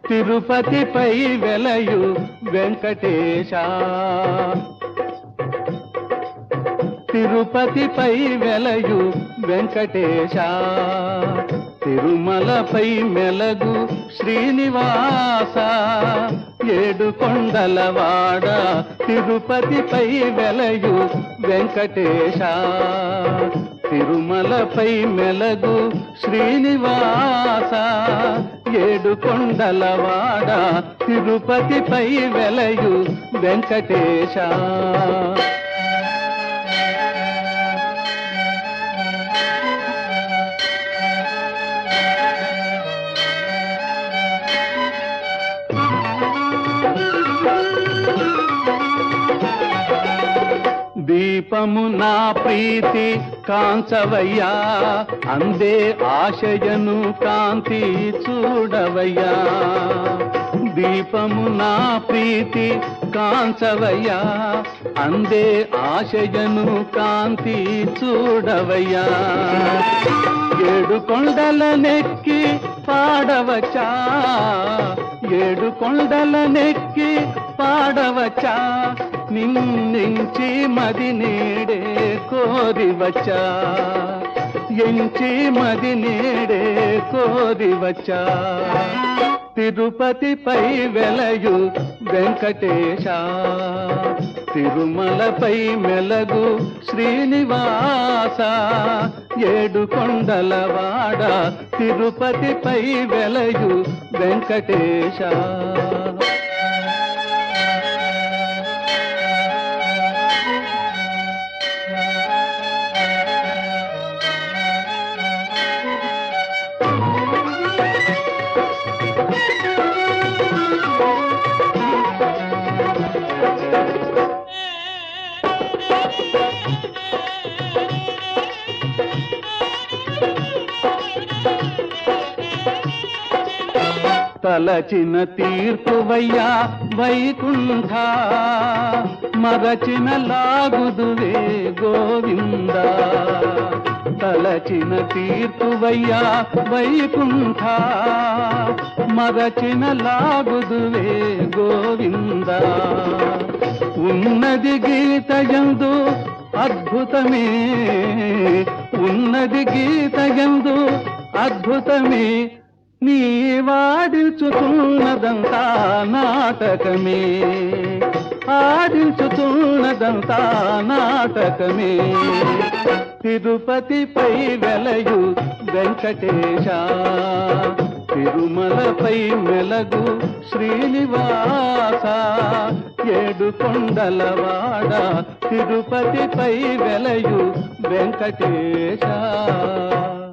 తిరుపతిపై వెలయు వెంకటేశ తిరుపతిపై వెలయు వెంకటేశ తిరుమలపై మెలగు శ్రీనివాస ఏడు కొండలవాడ తిరుపతిపై వెలయు వెంకటేశ తిరుమలపై మెలగు శ్రీనివాస ఏడు కొండలవాడ తిరుపతిపై వెలయు వెంకటేశ దీపము నా ప్రీతి కాంచవయ్యా అందే ఆశయను కాంతి చూడవయ్యా దీపము నా ప్రీతి కాంచవయ్యా అందే ఆశయను కాంతి చూడవయ్యా ఏడు కొండల నెక్కి పాడవచ్చా ఏడు కొండల నెక్కి పాడవచ్చా నిన్నించి మది నేడే కోరి వచ్చా ఎంచి మది నేడే కోరి వచ్చా తిరుపతిపై వెలయు వెంకటేశ తిరుమలపై మెలగు శ్రీనివాస ఏడు కొండలవాడ తిరుపతిపై వెలయు వెంకటేశ తలచిన తీర్పువయ్యా వైకుంఠ మరచిన లాగుదువే గోవింద తలచిన తీర్పువయ్యా వైకుంఠ మరచిన లాగుదువే గోవింద ఉన్నది గీతయందు అద్భుతమే ఉన్నది గీతయందు అద్భుతమే నీ వాడించుతున్నదంతా నాటకమే ఆడించుతున్నదంతా నాటకమే తిరుపతిపై వెలయు వెంకటేశ తిరుమలపై మెలగు శ్రీనివాస ఏడు కొండలవాడ తిరుపతిపై వెలయు వెంకటేశ